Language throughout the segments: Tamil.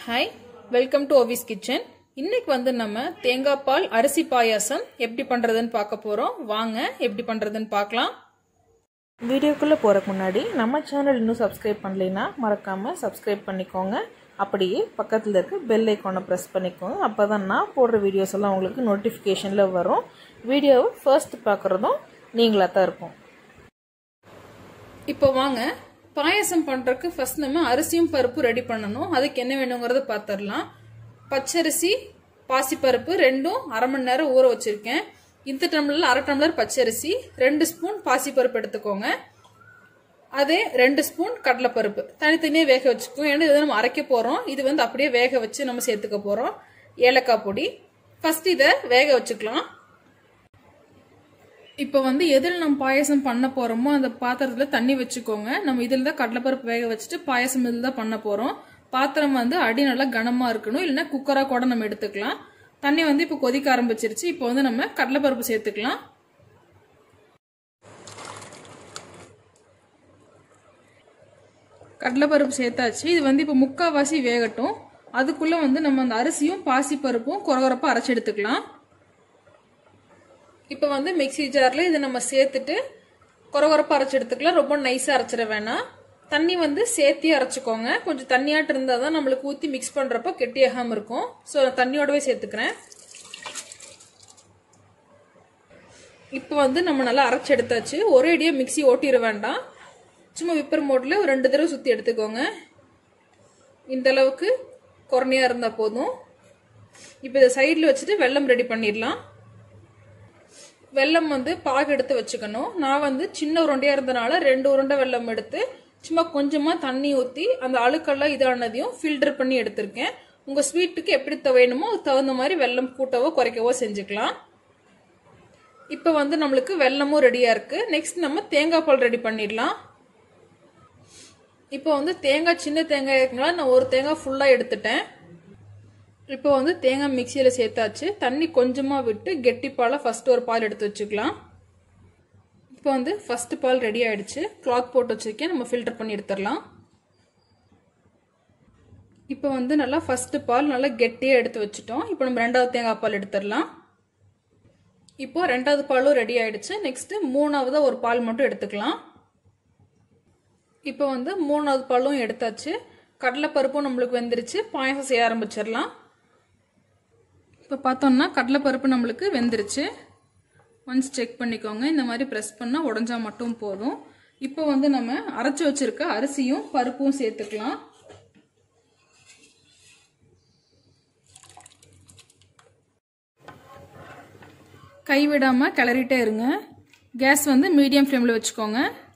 hi welcome to Ovi's kitchen இன்னைக்கு வந்து நம்ம தேங்காய் பால் அரிசி பாயாசம் எப்படி பண்றதுன்னு பார்க்க போறோம் வாங்க எப்படி பண்றதுன்னு பார்க்கலாம் வீடியோக்குள்ளே போகிறக்கு முன்னாடி நம்ம சேனல் இன்னும் சப்ஸ்கிரைப் பண்ணலைன்னா மறக்காமல் சப்ஸ்கிரைப் பண்ணிக்கோங்க அப்படியே பக்கத்தில் இருக்க பெல் ஐக்கானை ப்ரெஸ் பண்ணிக்கோங்க அப்போ தான் நான் போடுற வீடியோஸ் எல்லாம் உங்களுக்கு நோட்டிஃபிகேஷனில் வரும் வீடியோவை ஃபர்ஸ்ட் பார்க்குறதும் நீங்களாக தான் இருக்கும் இப்போ வாங்க பாயாசம் பண்றதுக்கு ஃபர்ஸ்ட் நம்ம அரிசியும் பருப்பு ரெடி பண்ணணும் அதுக்கு என்ன வேணுங்கிறத பார்த்துடலாம் பச்சரிசி பாசிப்பருப்பு ரெண்டும் அரை மணி நேரம் ஊற வச்சிருக்கேன் இந்த டம்ளர்ல அரை டம்ளர் பச்சரிசி ரெண்டு ஸ்பூன் பாசிப்பருப்பு எடுத்துக்கோங்க அதே ரெண்டு ஸ்பூன் கடலைப்பருப்பு தனித்தனியாக வேக வச்சுக்கோங்க ஏன்னா இதை நம்ம அரைக்க போகிறோம் இது வந்து அப்படியே வேக வச்சு நம்ம சேர்த்துக்க போகிறோம் ஏலக்காய் பொடி ஃபர்ஸ்ட் இதை வேக வச்சுக்கலாம் இப்போ வந்து எதில் நம்ம பாயசம் பண்ண போகிறோமோ அந்த பாத்திரத்தில் தண்ணி வச்சுக்கோங்க நம்ம இதில் தான் கடலைப்பருப்பு வேக வச்சுட்டு பாயசம் இதில் தான் பண்ண போகிறோம் பாத்திரம் வந்து அடி நல்லா கனமாக இருக்கணும் இல்லைன்னா குக்கராக கூட நம்ம எடுத்துக்கலாம் தண்ணி வந்து இப்போ கொதிக்க ஆரம்பிச்சிருச்சு இப்போ வந்து நம்ம கடலைப்பருப்பு சேர்த்துக்கலாம் கடலைப்பருப்பு சேர்த்தாச்சு இது வந்து இப்போ முக்கால்வாசி வேகட்டும் அதுக்குள்ளே வந்து நம்ம அந்த அரிசியும் பாசிப்பருப்பும் குறகுறப்பாக அரைச்சி எடுத்துக்கலாம் இப்போ வந்து மிக்சி ஜாரில் இதை நம்ம சேர்த்துட்டு குறகுறப்பாக அரைச்சி எடுத்துக்கலாம் ரொம்ப நைஸாக அரைச்சிட வேணாம் தண்ணி வந்து சேர்த்தி அரைச்சிக்கோங்க கொஞ்சம் தண்ணியாட்டு இருந்தால் தான் நம்மளுக்கு ஊற்றி மிக்ஸ் பண்ணுறப்போ கெட்டியாகாமல் இருக்கும் ஸோ தண்ணியோடவே சேர்த்துக்கிறேன் இப்போ வந்து நம்ம நல்லா அரைச்சி எடுத்தாச்சு ஒரே அடியாக மிக்சி ஓட்டிட வேண்டாம் சும்மா விப்பர் மோட்டில் ஒரு ரெண்டு தடவை சுற்றி எடுத்துக்கோங்க இந்த அளவுக்கு குறனையாக இருந்தால் போதும் இப்போ இதை சைடில் வச்சுட்டு வெல்லம் ரெடி பண்ணிடலாம் வெல்லம் வந்து பாகு எடுத்து வச்சுக்கணும் நான் வந்து சின்ன உருண்டையாக இருந்தனால ரெண்டு உருண்டை வெல்லம் எடுத்து சும்மா கொஞ்சமாக தண்ணி ஊற்றி அந்த அழுக்கெல்லாம் இதானதையும் ஃபில்டர் பண்ணி எடுத்திருக்கேன் உங்கள் ஸ்வீட்டுக்கு எப்படி வேணுமோ அதுக்கு தகுந்த மாதிரி வெல்லம் கூட்டவோ குறைக்கவோ செஞ்சுக்கலாம் இப்போ வந்து நம்மளுக்கு வெல்லமும் ரெடியாக இருக்குது நெக்ஸ்ட் நம்ம தேங்காய் பால் ரெடி பண்ணிடலாம் இப்போ வந்து தேங்காய் சின்ன தேங்காய் இருக்குங்களா நான் ஒரு தேங்காய் ஃபுல்லாக எடுத்துட்டேன் இப்போ வந்து தேங்காய் மிக்சியில் சேர்த்தாச்சு தண்ணி கொஞ்சமாக விட்டு கெட்டி பாலை ஃபஸ்ட்டு ஒரு பால் எடுத்து வச்சுக்கலாம் இப்போ வந்து ஃபஸ்ட்டு பால் ரெடி ஆயிடுச்சு கிளாத் போட்டு வச்சுருக்கேன் நம்ம ஃபில்டர் பண்ணி எடுத்துடலாம் இப்போ வந்து நல்லா ஃபஸ்ட்டு பால் நல்லா கெட்டியாக எடுத்து வச்சுட்டோம் இப்போ நம்ம ரெண்டாவது தேங்காய் பால் எடுத்துடலாம் இப்போ ரெண்டாவது பாலும் ரெடி ஆயிடுச்சு நெக்ஸ்ட்டு மூணாவது ஒரு பால் மட்டும் எடுத்துக்கலாம் இப்போ வந்து மூணாவது பாலும் எடுத்தாச்சு கடலைப்பருப்பும் நம்மளுக்கு வெந்துருச்சு பாயசம் செய்ய ஆரம்பிச்சிடலாம் இப்போ பார்த்தோம்னா கடலைப்பருப்பு நம்மளுக்கு வெந்துருச்சு ஒன்ஸ் செக் பண்ணிக்கோங்க இந்த மாதிரி ப்ரெஸ் பண்ணால் உடஞ்சா மட்டும் போதும் இப்போ வந்து நம்ம அரைச்சி வச்சிருக்க அரிசியும் பருப்பும் சேர்த்துக்கலாம் கைவிடாமல் கிளறிட்டே இருங்க கேஸ் வந்து மீடியம் ஃப்ளேமில் வச்சுக்கோங்க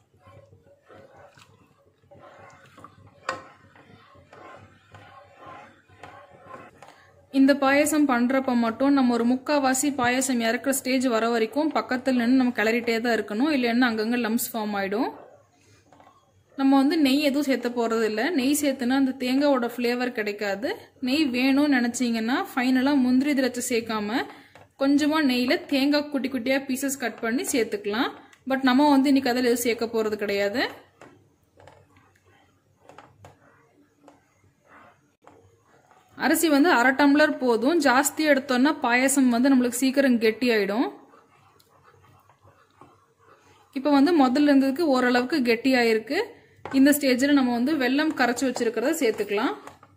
இந்த பாயசம் பண்ணுறப்ப மட்டும் நம்ம ஒரு முக்கால்வாசி பாயசம் இறக்குற ஸ்டேஜ் வர வரைக்கும் பக்கத்தில் நின்று நம்ம கிளறிட்டே தான் இருக்கணும் இல்லைன்னா அங்கங்கே லம்ஸ் ஃபார்ம் ஆகிடும் நம்ம வந்து நெய் எதுவும் சேர்த்த போகிறது இல்லை நெய் சேர்த்துனா அந்த தேங்காவோட ஃப்ளேவர் கிடைக்காது நெய் வேணும்னு நினச்சிங்கன்னா ஃபைனலாக முந்திரி திராட்சை சேர்க்காம கொஞ்சமாக நெய்யில் தேங்காய் குட்டி குட்டியாக பீசஸ் கட் பண்ணி சேர்த்துக்கலாம் பட் நம்ம வந்து இன்னைக்கு அதில் எதுவும் சேர்க்க போகிறது கிடையாது அரிசி வந்து அரை டம்ளர் போதும் ஜாஸ்தி எடுத்தோம்னா பாயசம் வந்து நம்மளுக்கு சீக்கிரம் கெட்டி ஆயிடும் இப்போ வந்து முதல்ல இருந்ததுக்கு ஓரளவுக்கு கெட்டி ஆயிருக்கு இந்த ஸ்டேஜில் நம்ம வந்து வெல்லம் கரைச்சி வச்சிருக்கிறத சேர்த்துக்கலாம்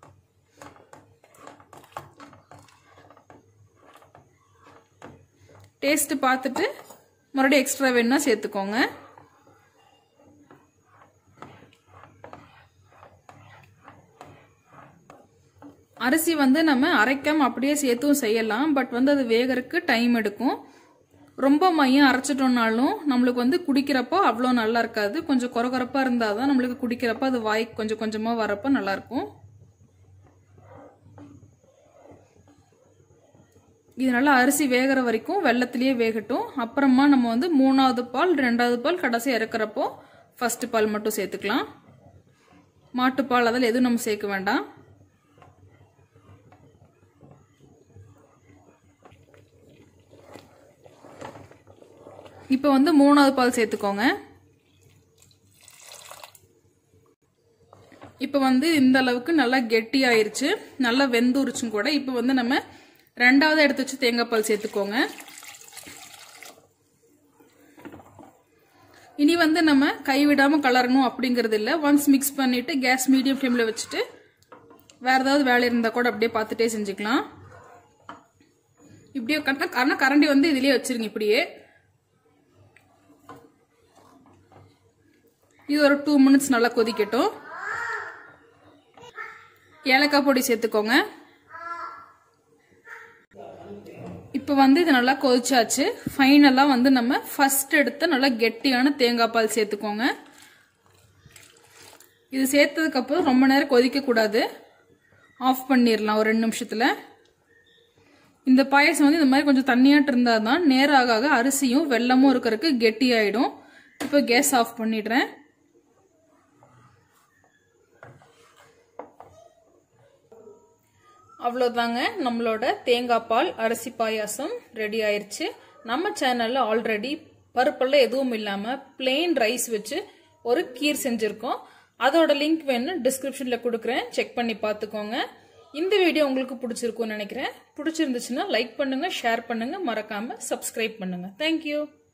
டேஸ்ட் பார்த்துட்டு மறுபடியும் எக்ஸ்ட்ரா வேணும்னா சேர்த்துக்கோங்க அரிசி வந்து நம்ம அரைக்காம அப்படியே சேர்த்தும் செய்யலாம் பட் வந்து அது வேகறதுக்கு டைம் எடுக்கும் ரொம்ப மையம் அரைச்சிட்டோம்னாலும் நம்மளுக்கு வந்து குடிக்கிறப்போ அவ்வளோ நல்லா இருக்காது கொஞ்சம் குறகுறப்பாக இருந்தால் தான் நம்மளுக்கு குடிக்கிறப்ப அது வாய் கொஞ்சம் கொஞ்சமாக வரப்போ நல்லாயிருக்கும் இது நல்லா அரிசி வேகிற வரைக்கும் வெள்ளத்திலேயே வேகட்டும் அப்புறமா நம்ம வந்து மூணாவது பால் ரெண்டாவது பால் கடைசி இறக்குறப்போ ஃபர்ஸ்ட் பால் மட்டும் சேர்த்துக்கலாம் மாட்டுப்பால் அதில் எதுவும் நம்ம சேர்க்க வேண்டாம் இப்போ வந்து மூணாவது பால் சேர்த்துக்கோங்க இப்போ வந்து இந்த அளவுக்கு நல்லா கெட்டி ஆயிருச்சு நல்லா வெந்துருச்சும் கூட இப்போ வந்து நம்ம ரெண்டாவது எடுத்து வச்சு தேங்காய் பால் சேர்த்துக்கோங்க இனி வந்து நம்ம கைவிடாம கலரணும் அப்படிங்கிறது இல்லை ஒன்ஸ் மிக்ஸ் பண்ணிட்டு கேஸ் மீடியம் ஃப்ளேமில் வச்சுட்டு வேற ஏதாவது வேலை இருந்தால் கூட அப்படியே பார்த்துட்டே செஞ்சுக்கலாம் இப்படியே ஆனால் கரண்டி வந்து இதுலயே வச்சிருங்க இப்படியே இது ஒரு டூ மினிட்ஸ் நல்லா கொதிக்கட்டும் ஏலக்காய் பொடி சேர்த்துக்கோங்க இப்போ வந்து இது நல்லா கொதிச்சாச்சு ஃபைனலாக வந்து நம்ம ஃபர்ஸ்ட் எடுத்த நல்லா கெட்டியான தேங்காய் பால் சேர்த்துக்கோங்க இது சேர்த்ததுக்கப்புறம் ரொம்ப நேரம் கொதிக்கக்கூடாது ஆஃப் பண்ணிடலாம் ஒரு ரெண்டு நிமிஷத்தில் இந்த பாயசம் வந்து இந்த மாதிரி கொஞ்சம் தண்ணியாட்டு இருந்தால் தான் நேரம் ஆக ஆக அரிசியும் வெள்ளமும் இருக்கிறதுக்கு கெட்டி ஆகிடும் இப்போ கேஸ் ஆஃப் பண்ணிடுறேன் அவ்வளோதாங்க நம்மளோட தேங்காய் பால் அரிசி பாயாசம் ரெடி ஆயிருச்சு நம்ம சேனலில் ஆல்ரெடி பருப்பெல்லாம் எதுவும் இல்லாமல் பிளெயின் ரைஸ் வச்சு ஒரு கீர் செஞ்சுருக்கோம் அதோட லிங்க் வேணும் டிஸ்கிரிப்ஷனில் கொடுக்குறேன் செக் பண்ணி பார்த்துக்கோங்க இந்த வீடியோ உங்களுக்கு பிடிச்சிருக்கும்னு நினைக்கிறேன் பிடிச்சிருந்துச்சுன்னா லைக் பண்ணுங்கள் ஷேர் பண்ணுங்கள் மறக்காமல் சப்ஸ்கிரைப் பண்ணுங்கள் தேங்க்யூ